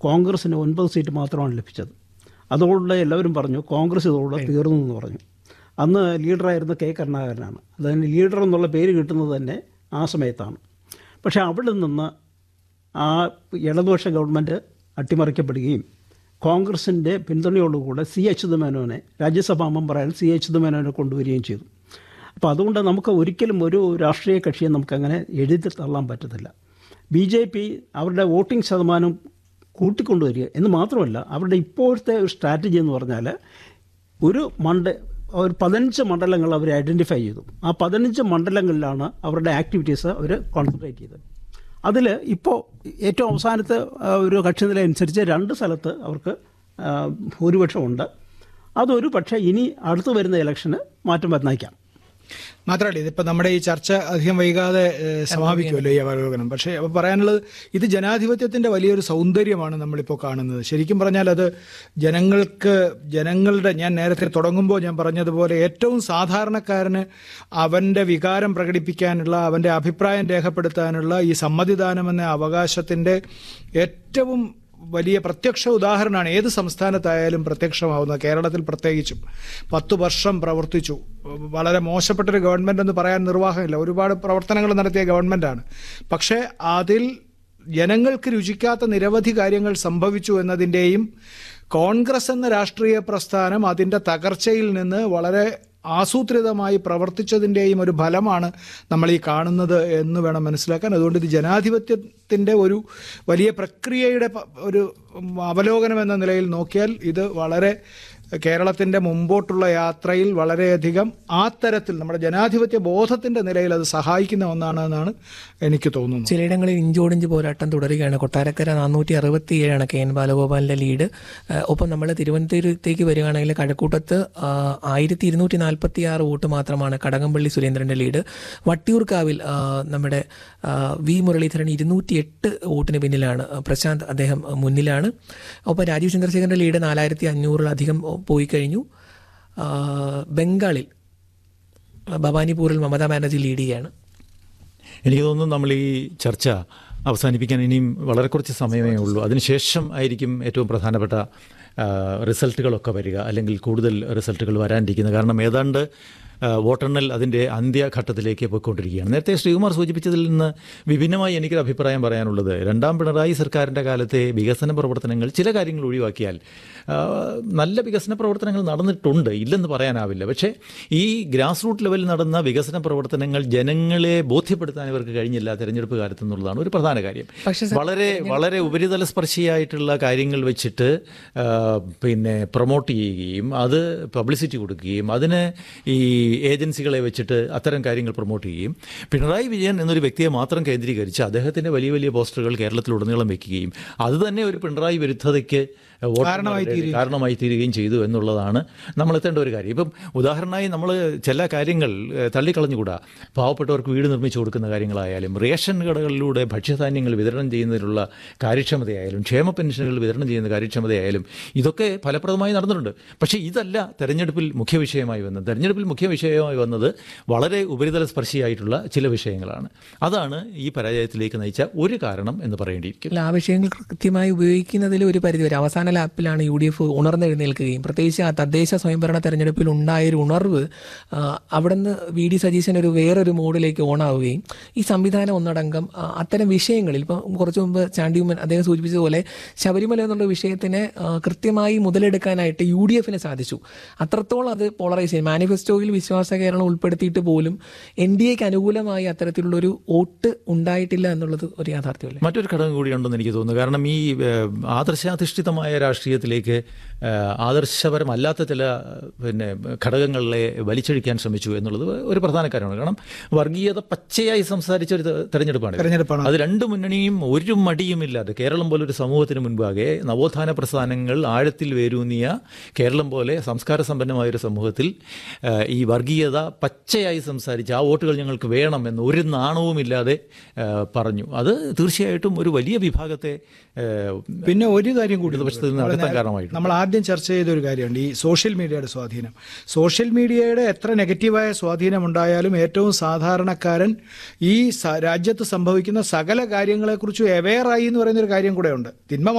കോൺഗ്രസിന് ഒൻപത് സീറ്റ് മാത്രമാണ് ലഭിച്ചത് അതുകൊണ്ട് എല്ലാവരും പറഞ്ഞു കോൺഗ്രസ് ഇതോടെ തീർന്നു എന്ന് പറഞ്ഞു അന്ന് ലീഡറായിരുന്ന കെ കരുണാകരനാണ് അതിന് ലീഡർ എന്നുള്ള പേര് കിട്ടുന്നത് തന്നെ ആ സമയത്താണ് പക്ഷേ അവിടെ നിന്ന് ആ ഇടതുപക്ഷ ഗവൺമെൻറ് അട്ടിമറിക്കപ്പെടുകയും കോൺഗ്രസിൻ്റെ പിന്തുണയോടുകൂടെ സി അച്യുതമേനോനെ രാജ്യസഭാ മെമ്പറായ സി അച്യുതമേനോനെ കൊണ്ടുവരികയും ചെയ്തു അപ്പോൾ അതുകൊണ്ട് നമുക്ക് ഒരിക്കലും ഒരു രാഷ്ട്രീയ കക്ഷിയെ നമുക്കങ്ങനെ എഴുതി തള്ളാൻ പറ്റത്തില്ല ബി ജെ പി അവരുടെ വോട്ടിംഗ് ശതമാനം കൂട്ടിക്കൊണ്ടുവരിക എന്ന് മാത്രമല്ല അവരുടെ ഇപ്പോഴത്തെ ഒരു സ്ട്രാറ്റജി എന്ന് പറഞ്ഞാൽ ഒരു മണ്ഡ ഒരു പതിനഞ്ച് മണ്ഡലങ്ങൾ അവർ ഐഡൻറ്റിഫൈ ചെയ്തു ആ പതിനഞ്ച് മണ്ഡലങ്ങളിലാണ് അവരുടെ ആക്ടിവിറ്റീസ് അവർ കോൺസെൻട്രേറ്റ് ചെയ്തത് അതിൽ ഇപ്പോൾ ഏറ്റവും അവസാനത്തെ ആ, ഒരു കക്ഷി നില അനുസരിച്ച് രണ്ട് സ്ഥലത്ത് അവർക്ക് ആ, ഭൂരിപക്ഷമുണ്ട് അതൊരു പക്ഷേ ഇനി അടുത്ത് വരുന്ന ഇലക്ഷന് മാറ്റം വന്നേക്കാം മാത്രമല്ല ഇതിപ്പോൾ നമ്മുടെ ഈ ചർച്ച അധികം വൈകാതെ ഏഹ്, സമാപിക്കുമല്ലോ ഈ അവലോകനം പക്ഷേ അപ്പോൾ പറയാനുള്ളത് ഇത് ജനാധിപത്യത്തിൻ്റെ വലിയൊരു സൗന്ദര്യമാണ് നമ്മളിപ്പോൾ കാണുന്നത് ശരിക്കും പറഞ്ഞാൽ അത് ജനങ്ങൾക്ക് ജനങ്ങളുടെ ഞാൻ നേരത്തെ തുടങ്ങുമ്പോൾ ഞാൻ പറഞ്ഞതുപോലെ ഏറ്റവും സാധാരണക്കാരന് അവൻ്റെ വികാരം പ്രകടിപ്പിക്കാനുള്ള അവൻ്റെ അഭിപ്രായം രേഖപ്പെടുത്താനുള്ള ഈ സമ്മതിദാനം എന്ന അവകാശത്തിൻ്റെ ഏറ്റവും വലിയ പ്രത്യക്ഷ ഉദാഹരണമാണ് ഏത് സംസ്ഥാനത്തായാലും പ്രത്യക്ഷമാവുന്നത് കേരളത്തിൽ പ്രത്യേകിച്ചും പത്തു വർഷം പ്രവർത്തിച്ചു വളരെ മോശപ്പെട്ടൊരു ഗവൺമെൻറ് എന്ന് പറയാൻ നിർവാഹമില്ല ഒരുപാട് പ്രവർത്തനങ്ങൾ നടത്തിയ ഗവൺമെൻറ്റാണ് പക്ഷേ അതിൽ ജനങ്ങൾക്ക് രുചിക്കാത്ത നിരവധി കാര്യങ്ങൾ സംഭവിച്ചു എന്നതിൻ്റെയും കോൺഗ്രസ് എന്ന രാഷ്ട്രീയ പ്രസ്ഥാനം അതിൻ്റെ തകർച്ചയിൽ നിന്ന് വളരെ ആസൂത്രിതമായി പ്രവർത്തിച്ചതിൻ്റെയും ഒരു ഫലമാണ് നമ്മൾ ഈ കാണുന്നത് എന്ന് വേണം മനസ്സിലാക്കാൻ അതുകൊണ്ട് ഇത് ജനാധിപത്യത്തിൻ്റെ ഒരു വലിയ പ്രക്രിയയുടെ പ- ഒരു അവലോകനം എന്ന നിലയിൽ നോക്കിയാൽ ഇത് വളരെ കേരളത്തിൻ്റെ മുമ്പോട്ടുള്ള യാത്രയിൽ വളരെയധികം ആ തരത്തിൽ നമ്മുടെ ജനാധിപത്യ ബോധത്തിൻ്റെ നിലയിൽ അത് സഹായിക്കുന്ന ഒന്നാണ് എന്നാണ് എനിക്ക് തോന്നുന്നത് ചിലയിടങ്ങളിൽ ഇഞ്ചോടിഞ്ച് പോരാട്ടം തുടരുകയാണ് കൊട്ടാരക്കര നാനൂറ്റി അറുപത്തി ഏഴാണ് കെ എൻ ബാലഗോപാലിന്റെ ലീഡ് ഏഹ് ഒപ്പം നമ്മൾ തിരുവനന്തപുരത്തേക്ക് വരികയാണെങ്കിൽ കഴക്കൂട്ടത്ത് ആയിരത്തി ഇരുന്നൂറ്റി നാൽപ്പത്തി ആറ് വോട്ട് മാത്രമാണ് കടകംപള്ളി സുരേന്ദ്രന്റെ ലീഡ് വട്ടിയൂർക്കാവിൽ ആ, നമ്മുടെ ആ, വി മുരളീധരൻ ഇരുന്നൂറ്റി എട്ട് വോട്ടിന് പിന്നിലാണ് ആ, പ്രശാന്ത് അദ്ദേഹം ആ, മുന്നിലാണ് ഒപ്പം രാജീവ് ചന്ദ്രശേഖരന്റെ ലീഡ് നാലായിരത്തി അഞ്ഞൂറിലധികം പോയി കഴിഞ്ഞു ആ, ബംഗാളിൽ ആ, ഭവാനിപൂരിൽ മമതാ ബാനർജി ലീഡ് ചെയ്യുകയാണ് എനിക്ക് തോന്നുന്നു നമ്മൾ ഈ ചർച്ച അവസാനിപ്പിക്കാൻ ഇനിയും വളരെ കുറച്ച് സമയമേ ഉള്ളൂ അതിനുശേഷം ആയിരിക്കും ഏറ്റവും പ്രധാനപ്പെട്ട ആ, റിസൾട്ടുകളൊക്കെ വരിക അല്ലെങ്കിൽ കൂടുതൽ റിസൾട്ടുകൾ വരാനിരിക്കുന്നത് കാരണം ഏതാണ്ട് ആ, വോട്ടെണ്ണൽ അതിൻ്റെ അന്ത്യഘട്ടത്തിലേക്ക് പോയിക്കൊണ്ടിരിക്കുകയാണ് നേരത്തെ ശ്രീകുമാർ സൂചിപ്പിച്ചതിൽ നിന്ന് വിഭിന്നമായി എനിക്കൊരു അഭിപ്രായം പറയാനുള്ളത് രണ്ടാം പിണറായി സർക്കാരിൻ്റെ കാലത്തെ വികസന പ്രവർത്തനങ്ങൾ ചില കാര്യങ്ങൾ ഒഴിവാക്കിയാൽ ആ, നല്ല വികസന പ്രവർത്തനങ്ങൾ നടന്നിട്ടുണ്ട് ഇല്ലെന്ന് പറയാനാവില്ല പക്ഷേ ഈ ഗ്രാസ് റൂട്ട് ലെവലിൽ നടന്ന വികസന പ്രവർത്തനങ്ങൾ ജനങ്ങളെ ബോധ്യപ്പെടുത്താൻ ഇവർക്ക് കഴിഞ്ഞില്ല തെരഞ്ഞെടുപ്പ് കാലത്ത് എന്നുള്ളതാണ് ഒരു പ്രധാന കാര്യം പക്ഷേ സർ, വളരെ വളരെ ഉപരിതല സ്പർശിയായിട്ടുള്ള കാര്യങ്ങൾ വെച്ചിട്ട് ആ, പിന്നെ പ്രൊമോട്ട് ചെയ്യുകയും അത് പബ്ലിസിറ്റി കൊടുക്കുകയും അതിന് ഈ ഏജൻസികളെ വെച്ചിട്ട് അത്തരം കാര്യങ്ങൾ പ്രൊമോട്ട് ചെയ്യുകയും പിണറായി വിജയൻ എന്നൊരു വ്യക്തിയെ മാത്രം കേന്ദ്രീകരിച്ച് അദ്ദേഹത്തിൻ്റെ വലിയ വലിയ പോസ്റ്ററുകൾ കേരളത്തിലുടനീളം വെക്കുകയും അത് തന്നെ ഒരു പിണറായി വിരുദ്ധതയ്ക്ക് വോട്ട് കാരണമായി വളരെ കാരണമായി തീരുകയും ചെയ്തു എന്നുള്ളതാണ് നമ്മൾ എത്തേണ്ട ഒരു കാര്യം ഇപ്പം ഉദാഹരണമായി നമ്മൾ ചില കാര്യങ്ങൾ ഏഹ്, തള്ളിക്കളഞ്ഞുകൂടാ പാവപ്പെട്ടവർക്ക് വീട് നിർമ്മിച്ചു കൊടുക്കുന്ന കാര്യങ്ങളായാലും റേഷൻ കടകളിലൂടെ ഭക്ഷ്യധാന്യങ്ങൾ വിതരണം ചെയ്യുന്നതിനുള്ള കാര്യക്ഷമതയായാലും ക്ഷേമ പെൻഷനുകൾ വിതരണം ചെയ്യുന്ന കാര്യക്ഷമതയായാലും ഇതൊക്കെ ഫലപ്രദമായി നടന്നിട്ടുണ്ട് പക്ഷേ ഇതല്ല തെരഞ്ഞെടുപ്പിൽ മുഖ്യ വിഷയമായി വന്നത് തെരഞ്ഞെടുപ്പിൽ മുഖ്യ വിഷയമായി വന്നത് വളരെ ഉപരിതല സ്പർശിയായിട്ടുള്ള ചില വിഷയങ്ങളാണ് അതാണ് ഈ പരാജയത്തിലേക്ക് നയിച്ച ഒരു കാരണം എന്ന് പറയേണ്ടിയിരിക്കും അല്ല ആ വിഷയങ്ങൾ കൃത്യമായി ഉപയോഗിക്കുന്നതിൽ ഒരു പരിധിവരെ അവസാന ലാപ്പിലാണ് യു ഡി എഫ് ഉണർന്നെഴുന്നേൽക്കുകയും പ്രത്യേകിച്ച് ആ തദ്ദേശ സ്വയംഭരണ തെരഞ്ഞെടുപ്പിൽ ഉണ്ടായൊരു ഉണർവ് ആ, അവിടുന്ന് വി ഡി സതീശൻ ഒരു വേറൊരു മോഡിലേക്ക് ഓണാവുകയും ഈ സംവിധാനം ഒന്നടങ്കം ആ, അത്തരം വിഷയങ്ങളിൽ ഇപ്പം കുറച്ച് മുമ്പ് ചാണ്ടിയുമ്മൻ അദ്ദേഹം സൂചിപ്പിച്ചതുപോലെ ശബരിമല എന്നുള്ള വിഷയത്തിനെ ആ, കൃത്യമായി മുതലെടുക്കാനായിട്ട് യു ഡി എഫിന് സാധിച്ചു അത്രത്തോളം അത് പോളറൈസ് ചെയ്യും മാനിഫെസ്റ്റോയിൽ വിശ്വാസ കേരളം ഉൾപ്പെടുത്തിയിട്ട് പോലും എൻ ഡി എക്ക് അനുകൂലമായി അത്തരത്തിലുള്ളൊരു വോട്ട് ഉണ്ടായിട്ടില്ല എന്നുള്ളത് ഒരു യാഥാർത്ഥ്യമല്ലേ മറ്റൊരു ഘടകം കൂടിയുണ്ടെന്ന് എനിക്ക് തോന്നുന്നു കാരണം ഈ ഏഹ്, ആദർശാധിഷ്ഠിതമായ രാഷ്ട്രീയത്തിലേക്ക് ഏഹ്, ആദർശപരമല്ലാത്ത ചില ഏഹ്, പിന്നെ ഘടകങ്ങളെ വലിച്ചഴിക്കാൻ ശ്രമിച്ചു എന്നുള്ളത് ഒരു പ്രധാന കാര്യമാണ് കാരണം വർഗീയത പച്ചയായി സംസാരിച്ച ഒരു തെ- തെരഞ്ഞെടുപ്പാണ് ഇത്. തെരഞ്ഞെടുപ്പാണ് അത് രണ്ട് മുന്നണിയും ഒരു മടിയുമില്ലാതെ കേരളം പോലെ ഒരു സമൂഹത്തിന് മുൻപാകെ നവോത്ഥാന പ്രസ്ഥാനങ്ങൾ ആഴത്തിൽ വേരൂന്നിയ കേരളം പോലെ സംസ്കാര സമ്പന്നമായ ഒരു സമൂഹത്തിൽ ഏഹ്, ഈ വർഗീയത പച്ചയായി സംസാരിച്ച് ആ വോട്ടുകൾ ഞങ്ങൾക്ക് വേണം എന്ന് ഒരു നാണവുമില്ലാതെ ഏഹ്, പറഞ്ഞു അത് തീർച്ചയായിട്ടും ഒരു വലിയ വിഭാഗത്തെ ഏഹ്, പിന്നെ ഒരു കാര്യം കൂടി ഇടതുപക്ഷത്ത് നിന്ന് അകറ്റാൻ കാരണമായിട്ടുണ്ട് നമ്മൾ ആദ്യം ചർച്ച ചെയ്ത ഒരു കാര്യമുണ്ട് ഈ സോഷ്യൽ മീഡിയയുടെ സ്വാധീനം സോഷ്യൽ മീഡിയയുടെ എത്ര നെഗറ്റീവായ സ്വാധീനം ഉണ്ടായാലും ഏറ്റവും സാധാരണക്കാരൻ ഈ സ- രാജ്യത്ത് സംഭവിക്കുന്ന സകല കാര്യങ്ങളെക്കുറിച്ചും അവെയറായി എന്ന് പറയുന്ന ഒരു കാര്യം കൂടെ ഉണ്ട് തിന്മ